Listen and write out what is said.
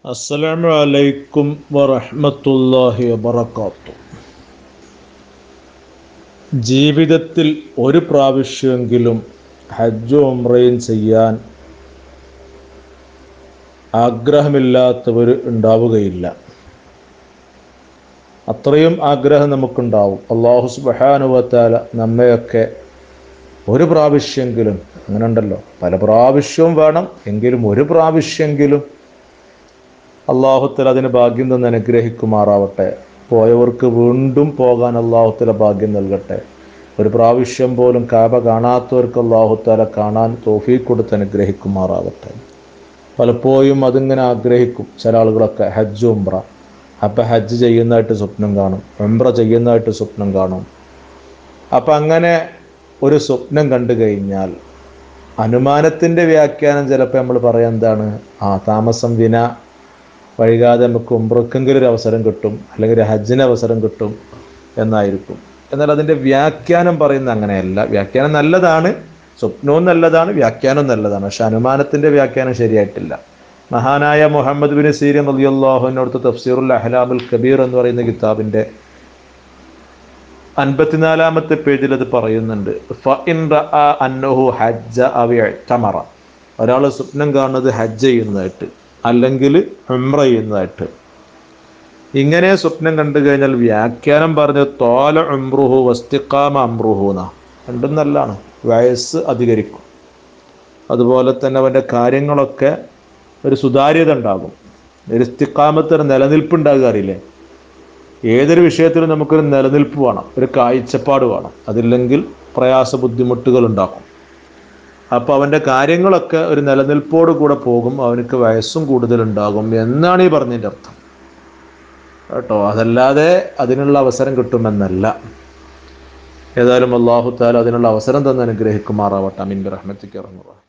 അസ്സലാമു അലൈക്കും വറഹ്മത്തുള്ളാഹി വബറകാത്തു ജീവിതത്തിൽ ഒരു പ്രാവശ്യമെങ്കിലും ഹജ്ജും ഉംറയും ചെയ്യാൻ ആഗ്രഹമില്ലാത്തവർ ഉണ്ടാവുകയില്ല അത്രയും ആഗ്രഹം നമുക്കുണ്ടാവും അള്ളാഹു സുബഹാനുവത്താല നമ്മയൊക്കെ ഒരു പ്രാവശ്യമെങ്കിലും അങ്ങനെ ഉണ്ടല്ലോ പല പ്രാവശ്യവും വേണം എങ്കിലും ഒരു പ്രാവശ്യമെങ്കിലും അള്ളാഹുത്തല അതിന് ഭാഗ്യം തന്നെ അനുഗ്രഹിക്കുമാറാവട്ടെ പോയവർക്ക് വീണ്ടും പോകാൻ അള്ളാഹുത്തല ഭാഗ്യം നൽകട്ടെ ഒരു പ്രാവശ്യം പോലും കാബ കാണാത്തവർക്ക് അള്ളാഹുത്തല കാണാൻ തോഫീക്ക് കൊടുത്ത് അനുഗ്രഹിക്കുമാറാവട്ടെ പലപ്പോഴും അതിങ്ങനെ ആഗ്രഹിക്കും ചില ആളുകളൊക്കെ ഹജ്ജ് ഉംറ അപ്പം ഹജ്ജ് ചെയ്യുന്നതായിട്ട് സ്വപ്നം കാണും ഉംറ ചെയ്യുന്നതായിട്ട് സ്വപ്നം കാണും അപ്പം അങ്ങനെ ഒരു സ്വപ്നം കണ്ടു കഴിഞ്ഞാൽ അനുമാനത്തിൻ്റെ വ്യാഖ്യാനം ചിലപ്പോൾ നമ്മൾ പറയാം എന്താണ് ആ താമസം വിന വൈകാതെ നമുക്ക് ഉംറക്കെങ്കിലും ഒരു അവസരം കിട്ടും അല്ലെങ്കിൽ ഒരു ഹജ്ജിന് അവസരം കിട്ടും എന്നായിരിക്കും എന്നാൽ അതിൻ്റെ വ്യാഖ്യാനം പറയുന്നത് അങ്ങനെയല്ല വ്യാഖ്യാനം നല്ലതാണ് സ്വപ്നവും നല്ലതാണ് വ്യാഖ്യാനവും നല്ലതാണ് പക്ഷെ അനുമാനത്തിൻ്റെ വ്യാഖ്യാനം ശരിയായിട്ടില്ല മഹാനായ മുഹമ്മദ് ബിൻ സീരിയം അലിയല്ലാഹുവിനടുത്ത് തഫ്സീറുൽ അഹ്ലാമുൽ കബീർ എന്ന് പറയുന്ന കിതാബിൻ്റെ അൻപത്തിനാലാമത്തെ പേജിൽ അത് പറയുന്നുണ്ട് ഫഇൻ റഅ അന്നഹു ഹജ്ജ അവി തമറ ഒരാൾ സ്വപ്നം കാണുന്നത് ഹജ്ജ് ചെയ്യുന്നതായിട്ട് അല്ലെങ്കിൽ ഉംറ ചെയ്യുന്നതായിട്ട് ഇങ്ങനെ സ്വപ്നം കണ്ടു കഴിഞ്ഞാൽ വ്യാഖ്യാനം പറഞ്ഞ് തോല ഉംറുഹു വസ്തിക്കാമ അമ്രുഹു എന്നാ രണ്ടും നല്ലതാണ് വയസ്സ് അധികരിക്കും അതുപോലെ തന്നെ അവൻ്റെ കാര്യങ്ങളൊക്കെ ഒരു സുതാര്യത ഉണ്ടാകും ഒരു ഇസ്തിക്കാമത്തിന് നിലനിൽപ്പ് ഉണ്ടാകുക അറിയില്ലേ ഏതൊരു വിഷയത്തിലും നമുക്കൊരു നിലനിൽപ്പ് വേണം ഒരു കാഴ്ചപ്പാട് വേണം അതില്ലെങ്കിൽ പ്രയാസ ബുദ്ധിമുട്ടുകൾ ഉണ്ടാക്കും അപ്പോൾ അവൻ്റെ കാര്യങ്ങളൊക്കെ ഒരു നിലനിൽപ്പോട് കൂടെ പോകും അവനക്ക് വയസ്സും കൂടുതലുണ്ടാകും എന്നാണ് ഈ പറഞ്ഞതിൻ്റെ അർത്ഥം കേട്ടോ അതല്ലാതെ അതിനുള്ള അവസരം കിട്ടുമെന്നല്ല ഏതായാലും അള്ളാഹു താല അതിനുള്ള അവസരം തന്നെ അനുഗ്രഹിക്കുമാറാവട്ടെ അമീൻ റഹ്മത്തിക്ക് ഇറങ്ങുക